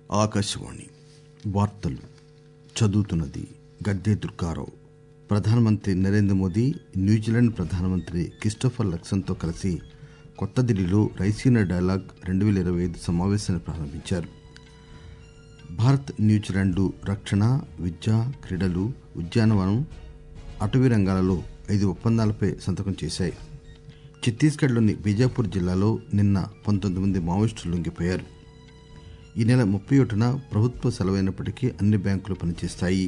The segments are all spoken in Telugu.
ఆకాశవాణి వార్తలు చదువుతున్నది గడ్డే దుర్గారావు ప్రధానమంత్రి నరేంద్ర మోదీ న్యూజిలాండ్ ప్రధానమంత్రి క్రిస్టోఫర్ లక్సన్తో కలిసి కొత్త ఢిల్లీలో రైసీనా డైలాగ్ రెండు పేల ఇరవై ఐదు సమావేశాన్ని ప్రారంభించారు భారత్ న్యూజిలాండ్ రక్షణ విద్య క్రీడలు ఉద్యానవనం అటవీ రంగాలలో ఐదు ఒప్పందాలపై సంతకం చేశాయి ఛత్తీస్గఢ్లోని బీజాపూర్ జిల్లాలో నిన్న పంతొమ్మిది మంది మావోయిస్టులు లొంగిపోయారు ఈ నెల ముప్పై ఒకటిన ప్రభుత్వ సెలవైనప్పటికీ అన్ని బ్యాంకులు పనిచేస్తాయి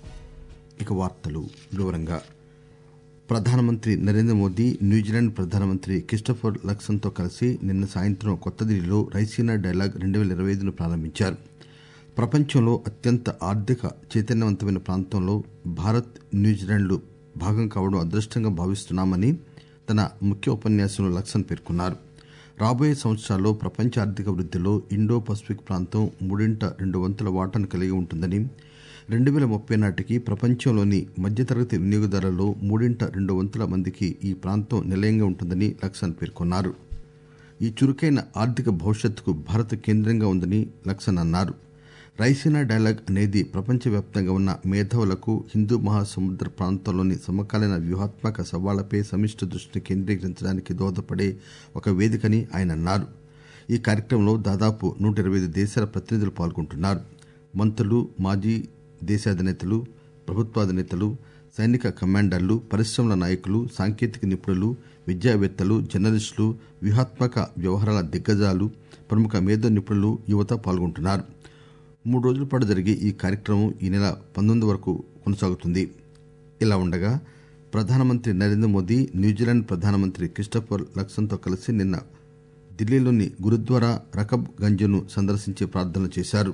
ఇక వార్తలు వివరంగా ప్రధానమంత్రి నరేంద్ర మోదీ న్యూజిలాండ్ ప్రధానమంత్రి క్రిస్టోఫర్ లక్సన్తో కలిసి నిన్న సాయంత్రం కొత్త ఢిల్లీలో రైసీనా డైలాగ్ రెండు పేల ఇరవై ఐదును ప్రారంభించారు ప్రపంచంలో అత్యంత ఆర్థిక చైతన్యవంతమైన ప్రాంతంలో భారత్ న్యూజిలాండ్లు భాగం కావడం అదృష్టంగా భావిస్తున్నామని తన ముఖ్య ఉపన్యాసంలో లక్సన్ పేర్కొన్నారు రాబోయే సంవత్సరాల్లో ప్రపంచ ఆర్థిక వృద్దిలో ఇండో పసిఫిక్ ప్రాంతం మూడింట రెండు వంతుల వాటాను కలిగి ఉంటుందని రెండు పేల ముప్పై నాటికి ప్రపంచంలోని మధ్యతరగతి వినియోగదారులలో మూడింట రెండు వంతుల మందికి ఈ ప్రాంతం నిలయంగా ఉంటుందని లక్సన్ పేర్కొన్నారు ఈ చురుకైన ఆర్థిక భవిష్యత్తుకు భారత్ కేంద్రంగా ఉందని లక్సన్ అన్నారు రైసీనా డైలాగ్ అనేది ప్రపంచవ్యాప్తంగా ఉన్న మేధావులకు హిందూ మహాసముద్ర ప్రాంతంలోని సమకాలీన వ్యూహాత్మక సవాళ్లపై సమిష్టి దృష్టిని కేంద్రీకరించడానికి దోహదపడే ఒక వేదికని ఆయన అన్నారు ఈ కార్యక్రమంలో దాదాపు నూట ఇరవై ఐదు దేశాల ప్రతినిధులు పాల్గొంటున్నారు మంత్రులు మాజీ దేశాధినేతలు ప్రభుత్వాధినేతలు సైనిక కమాండర్లు పరిశ్రమల నాయకులు సాంకేతిక నిపుణులు విద్యావేత్తలు జర్నలిస్టులు వ్యూహాత్మక వ్యవహారాల దిగ్గజాలు ప్రముఖ మేధో నిపుణులు యువత పాల్గొంటున్నారు మూడు రోజుల పాటు జరిగే ఈ కార్యక్రమం ఈ నెల పంతొమ్మిది వరకు కొనసాగుతుంది ఇలా ఉండగా ప్రధానమంత్రి నరేంద్ర మోదీ న్యూజిలాండ్ ప్రధానమంత్రి క్రిస్టోఫర్ లక్సన్తో కలిసి నిన్న ఢిల్లీలోని గురుద్వారా రకబ్ గంజ్ను సందర్శించి ప్రార్థనలు చేశారు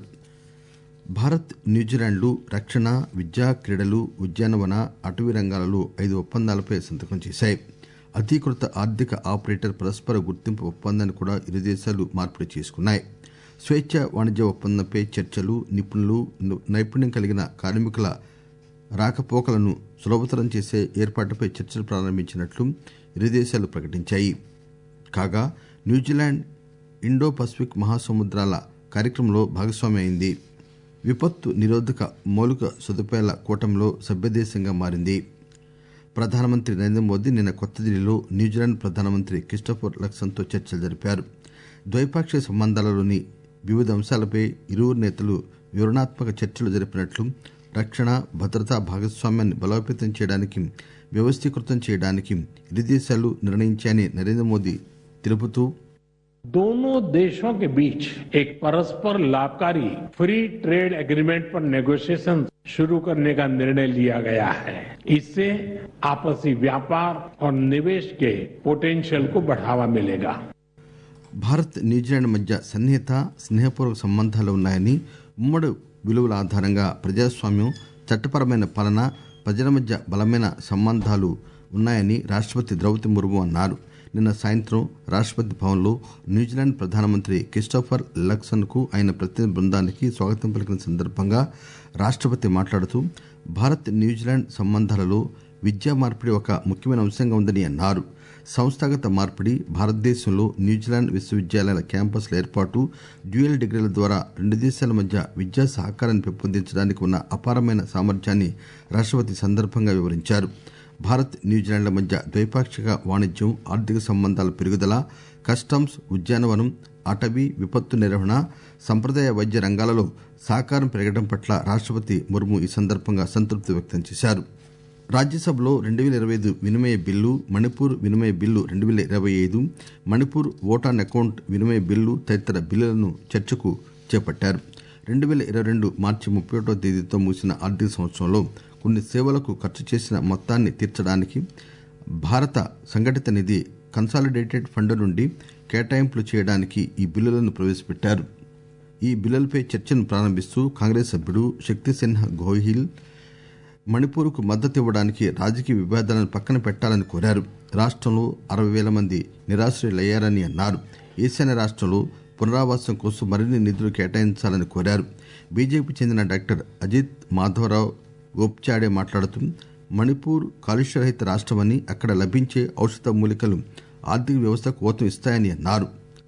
భారత్ న్యూజిలాండ్లు రక్షణ విద్య క్రీడలు ఉద్యానవన అటవీ రంగాలలో ఐదు ఒప్పందాలపై సంతకం చేశాయి అధీకృత ఆర్థిక ఆపరేటర్ పరస్పర గుర్తింపు ఒప్పందాన్ని కూడా ఇరు దేశాలు మార్పిడి చేసుకున్నాయి స్వేచ్ఛ వాణిజ్య ఒప్పందంపై చర్చలు నిపుణులు నైపుణ్యం కలిగిన కార్మికుల రాకపోకలను సులభతరం చేసే ఏర్పాటుపై చర్చలు ప్రారంభించినట్లు ఇరు దేశాలు ప్రకటించాయి కాగా న్యూజిలాండ్ ఇండో పసిఫిక్ మహాసముద్రాల కార్యక్రమంలో భాగస్వామి అయింది విపత్తు నిరోధక మౌలిక సదుపాయాల కూటమిలో సభ్యదేశంగా మారింది ప్రధానమంత్రి నరేంద్ర మోదీ నిన్న కొత్త ఢిల్లీలో న్యూజిలాండ్ ప్రధానమంత్రి క్రిస్టోఫర్ లక్సన్తో చర్చలు జరిపారు ద్వైపాక్షిక సంబంధాలలోని వివిధ అంశాలపై ఇరువురు నేతలు వివరణాత్మక చర్చలు జరిపినట్లు రక్షణ భద్రతా భాగస్వామ్యాన్ని బలోపేతం చేయడానికి వ్యవస్థీకృతం చేయడానికి ఇరు దేశాలు నిర్ణయించాయని నరేంద్ర మోదీ తెలుపుతూ दोनों देशों के बीच एक परस्पर लाभकारी फ्री ट्रेड एग्रीमेंट पर नेगोशिएशन शुरू करने का निर्णय लिया गया है इससे आपसी व्यापार और निवेश के पोटेंशियल को बढ़ावा मिलेगा భారత్ న్యూజిలాండ్ మధ్య సన్నిహిత స్నేహపూర్వక సంబంధాలు ఉన్నాయని ఉమ్మడి విలువల ఆధారంగా ప్రజాస్వామ్యం చట్టపరమైన పాలన ప్రజల మధ్య బలమైన సంబంధాలు ఉన్నాయని రాష్టపతి ద్రౌపది ముర్ము అన్నారు నిన్న సాయంత్రం రాష్టపతి భవన్లో న్యూజిలాండ్ ప్రధానమంత్రి క్రిస్టోఫర్ లక్సన్ కు ఆయన ప్రతినిధి బృందానికి స్వాగతం పలికిన సందర్భంగా రాష్టపతి మాట్లాడుతూ భారత్ న్యూజిలాండ్ సంబంధాలలో విద్యా మార్పిడి ఒక ముఖ్యమైన అంశంగా ఉందని అన్నారు సంస్థాగత మార్పిడి భారతదేశంలో న్యూజిలాండ్ విశ్వవిద్యాలయాల క్యాంపస్ల ఏర్పాటు డ్యూయల్ డిగ్రీల ద్వారా రెండు దేశాల మధ్య విద్యా సహకారాన్ని పెంపొందించడానికి ఉన్న అపారమైన సామర్థ్యాన్ని రాష్టపతి సందర్భంగా వివరించారు భారత్ న్యూజిలాండ్ల మధ్య ద్వైపాక్షిక వాణిజ్యం ఆర్థిక సంబంధాల పెరుగుదల కస్టమ్స్ ఉద్యానవనం అటవీ విపత్తు నిర్వహణ సంప్రదాయ వైద్య రంగాలలో సహకారం పెరగడం పట్ల రాష్టపతి ముర్ము ఈ సందర్భంగా సంతృప్తి వ్యక్తం చేశారు రాజ్యసభలో రెండు వేల ఇరవై ఐదు వినిమయ బిల్లు మణిపూర్ వినిమయ బిల్లు రెండు వేల ఇరవై ఐదు మణిపూర్ ఓట్ ఆన్ అకౌంట్ వినిమయ బిల్లు తదితర బిల్లులను చర్చకు చేపట్టారు రెండు వేల ఇరవై రెండు మార్చి ముప్పై ఒకటో తేదీతో ముగిసిన ఆర్థిక సంవత్సరంలో కొన్ని సేవలకు ఖర్చు చేసిన మొత్తాన్ని తీర్చడానికి భారత సంఘటిత నిధి కన్సాలిడేటెడ్ ఫండ్ నుండి కేటాయింపులు చేయడానికి ఈ బిల్లులను ప్రవేశపెట్టారు ఈ బిల్లులపై చర్చను ప్రారంభిస్తూ కాంగ్రెస్ సభ్యుడు శక్తిసిన్హా గోహిల్ మణిపూర్కు మద్దతు ఇవ్వడానికి రాజకీయ విభేదాలను పక్కన పెట్టాలని కోరారు రాష్టంలో అరవై వేల మంది నిరాశ్రయులయ్యారని అన్నారు ఈశాన్య రాష్టంలో పునరావాసం కోసం మరిన్ని నిధులు కేటాయించాలని కోరారు బీజేపీ చెందిన డాక్టర్ అజిత్ మాధవరావు గోప్చాడే మాట్లాడుతూ మణిపూర్ కాలుష్యరహిత రాష్టమని అక్కడ లభించే ఔషధ మూలికలు ఆర్థిక వ్యవస్థకు ఊతం ఇస్తాయని అన్నారు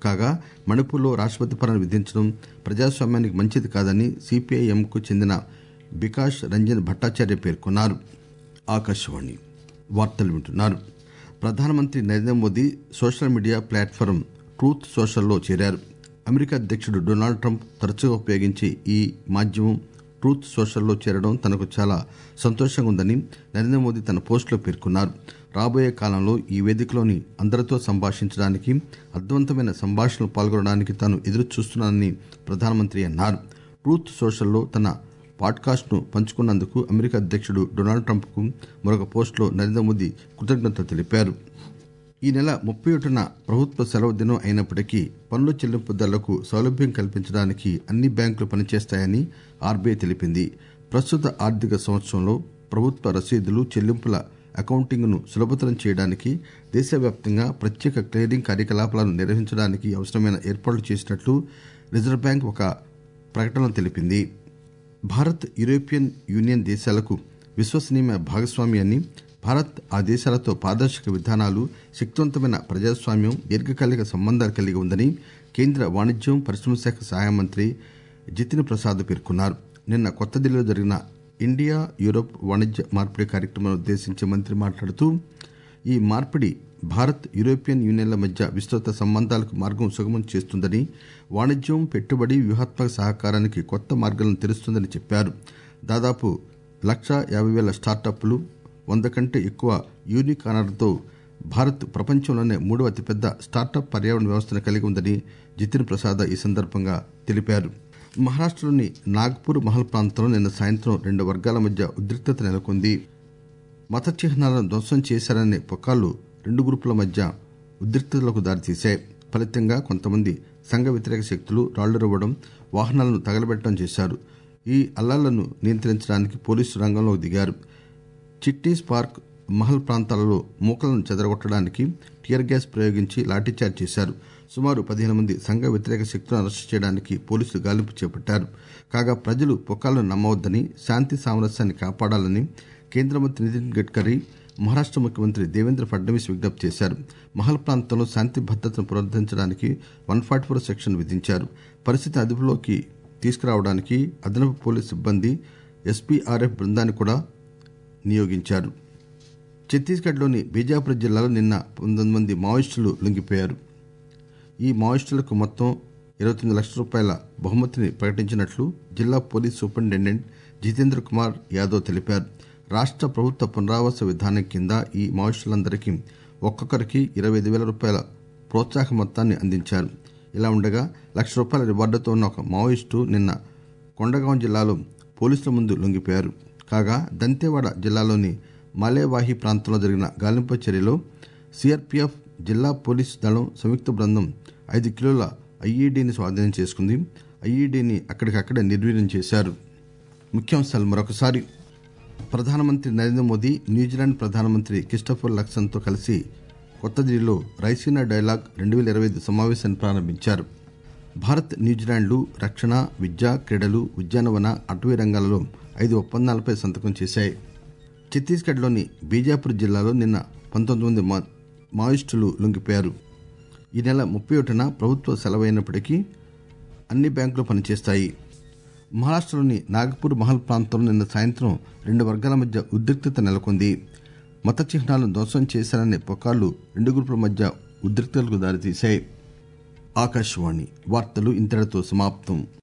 కాగా మణిపూర్లో రాష్టపతి పాలన విధించడం ప్రజాస్వామ్యానికి మంచిది కాదని సిపిఐఎంకు చెందిన బికాష్ రంజన్ భట్టాచార్య పేర్కొన్నారు ఆకాశవాణి వార్తలు వింటున్నారు ప్రధానమంత్రి Narendra Modi social media platform Truth సోషల్లో చేరారు అమెరికా అధ్యక్షుడు డొనాల్డ్ ట్రంప్ తరచుగా ఉపయోగించే ఈ మాధ్యమం ట్రూత్ సోషల్లో చేరడం తనకు చాలా సంతోషంగా ఉందని నరేంద్ర మోదీ తన పోస్టులో పేర్కొన్నారు రాబోయే కాలంలో ఈ వేదికలోని అందరితో సంభాషించడానికి అర్థవంతమైన సంభాషణలు పాల్గొనడానికి తాను ఎదురు చూస్తున్నానని ప్రధానమంత్రి అన్నారు ట్రూత్ సోషల్లో తన పాడ్కాస్ట్ను పంచుకున్నందుకు అమెరికా అధ్యక్షుడు డొనాల్డ్ ట్రంప్కు మరొక పోస్టులో నరేంద్ర మోదీ కృతజ్ఞతలు తెలిపారు ఈ నెల ముప్పై ఒకటిన ప్రభుత్వ సెలవు దినం అయినప్పటికీ పన్ను చెల్లింపుదారులకు సౌలభ్యం కల్పించడానికి అన్ని బ్యాంకులు పనిచేస్తాయని ఆర్బీఐ తెలిపింది ప్రస్తుత ఆర్థిక సంవత్సరంలో ప్రభుత్వ రసీదులు చెల్లింపుల అకౌంటింగ్ను సులభతరం చేయడానికి దేశవ్యాప్తంగా ప్రత్యేక క్లియరింగ్ కార్యకలాపాలను నిర్వహించడానికి అవసరమైన ఏర్పాట్లు చేసినట్లు రిజర్వ్ బ్యాంక్ ఒక ప్రకటనలో తెలిపింది భారత్ యూరోపియన్ యూనియన్ దేశాలకు విశ్వసనీయమైన భాగస్వామి అని భారత్ ఆ దేశాలతో పారదర్శక విధానాలు శక్తివంతమైన ప్రజాస్వామ్యం దీర్ఘకాలిక సంబంధాలు కలిగి ఉందని కేంద్ర వాణిజ్యం పరిశ్రమల శాఖ సహాయ మంత్రి జితిన్ ప్రసాద్ పేర్కొన్నారు నిన్న కొత్త ఢిల్లీలో జరిగిన ఇండియా యూరోప్ వాణిజ్య మార్పిడి కార్యక్రమాన్ని ఉద్దేశించి మంత్రి మాట్లాడుతూ ఈ మార్పిడి భారత్ యూరోపియన్ యూనియన్ల మధ్య విస్తృత సంబంధాలకు మార్గం సుగమం చేస్తుందని వాణిజ్యం పెట్టుబడి వ్యూహాత్మక సహకారానికి కొత్త మార్గాలను తెరుస్తుందని చెప్పారు దాదాపు లక్ష యాభై వేల స్టార్టప్లు వంద కంటే ఎక్కువ యూనిక్ ఆనర్లతో భారత్ ప్రపంచంలోనే మూడవ అతిపెద్ద స్టార్టప్ పర్యావరణ వ్యవస్థను కలిగి ఉందని జితిన్ ప్రసాద్ ఈ సందర్భంగా తెలిపారు మహారాష్టలోని నాగ్పూర్ మహల్ ప్రాంతంలో నిన్న సాయంత్రం రెండు వర్గాల మధ్య ఉద్రిక్తత నెలకొంది మత చిహ్నాలను ధ్వంసం చేశారనే పుకార్లు రెండు గ్రూపుల మధ్య ఉద్రిక్తతలకు దారితీశాయి ఫలితంగా కొంతమంది సంఘ వ్యతిరేక శక్తులు రాళ్లురవ్వడం వాహనాలను తగలబెట్టడం చేశారు ఈ అల్లాలను నియంత్రించడానికి పోలీసులు రంగంలోకి దిగారు చిట్టీస్ పార్క్ మహల్ ప్రాంతాలలో మూకలను చెదరగొట్టడానికి టియర్ గ్యాస్ ప్రయోగించి లాఠీచార్జ్ చేశారు సుమారు పదిహేను మంది సంఘ వ్యతిరేక శక్తులను అరెస్టు చేయడానికి పోలీసులు గాలింపు చేపట్టారు కాగా ప్రజలు పుకార్లను నమ్మవద్దని శాంతి సామరస్యాన్ని కాపాడాలని కేంద్ర మంత్రి నితిన్ గడ్కరీ మహారాష్ట ముఖ్యమంత్రి దేవేంద్ర ఫడ్నవీస్ విజ్ఞప్తి చేశారు మహల్ ప్రాంతంలో శాంతి భద్రతను పునరుద్దరించడానికి వన్ ఫార్టీ ఫోర్ సెక్షన్ విధించారు పరిస్థితిని అదుపులోకి తీసుకురావడానికి అదనపు పోలీసు సిబ్బంది ఎస్పీఆర్ఎఫ్ బృందాన్ని కూడా నియోగించారు ఛత్తీస్గఢ్లోని బీజాపుర జిల్లాలో నిన్న పంతొమ్మిది మంది మావోయిస్టులు లొంగిపోయారు ఈ మావోయిస్టులకు మొత్తం ఇరవై తొమ్మిది లక్షల రూపాయల బహుమతిని ప్రకటించినట్లు జిల్లా పోలీస్ సూపరింటెండెంట్ జితేంద్ర కుమార్ యాదవ్ తెలిపారు రాష్ట ప్రభుత్వ పునరావాస విధానం కింద ఈ మావోయిస్టులందరికీ ఒక్కొక్కరికి ఇరవై ఐదు వేల రూపాయల ప్రోత్సాహ మొత్తాన్ని అందించారు ఇలా ఉండగా లక్ష రూపాయల రివార్డుతో ఉన్న ఒక మావోయిస్టు నిన్న కొండగాం జిల్లాలో పోలీసుల ముందు లొంగిపోయారు కాగా దంతేవాడ జిల్లాలోని మాలేవాహి ప్రాంతంలో జరిగిన గాలింపు చర్యలో సిఆర్పీఎఫ్ జిల్లా పోలీసు దళం సంయుక్త బృందం ఐదు కిలోల ఐఈడీని స్వాధీనం చేసుకుంది ఐఈడీని అక్కడికక్కడే నిర్వీర్యం చేశారు ముఖ్యాంశాలు మరొకసారి ప్రధానమంత్రి నరేంద్ర మోదీ న్యూజిలాండ్ ప్రధానమంత్రి క్రిస్టఫర్ లక్సన్తో కలిసి కొత్త ఢిల్లీలో రైసీనా డైలాగ్ రెండు వేల ఇరవై ఐదు సమావేశాన్ని ప్రారంభించారు భారత్ న్యూజిలాండ్లు రక్షణ విద్య క్రీడలు ఉద్యానవన అటవీ రంగాలలో ఐదు ఒప్పందాలపై సంతకం చేశాయి ఛత్తీస్గఢ్లోని బీజాపూర్ జిల్లాలో నిన్న పంతొమ్మిది మంది మా మావోయిస్టులు లొంగిపోయారు ఈ నెల ముప్పై ఒకటిన ప్రభుత్వ సెలవైనప్పటికీ అన్ని బ్యాంకులు పనిచేస్తాయి మహారాష్టలోని నాగపూర్ మహల్ ప్రాంతంలో నిన్న సాయంత్రం రెండు వర్గాల మధ్య ఉద్రిక్తత నెలకొంది మత చిహ్నాలను ధ్వంసం చేశారనే పుకార్లు రెండు గ్రూపుల మధ్య ఉద్రిక్తతలకు దారితీశాయి ఆకాశవాణి వార్తలు ఇంతటితో సమాప్తం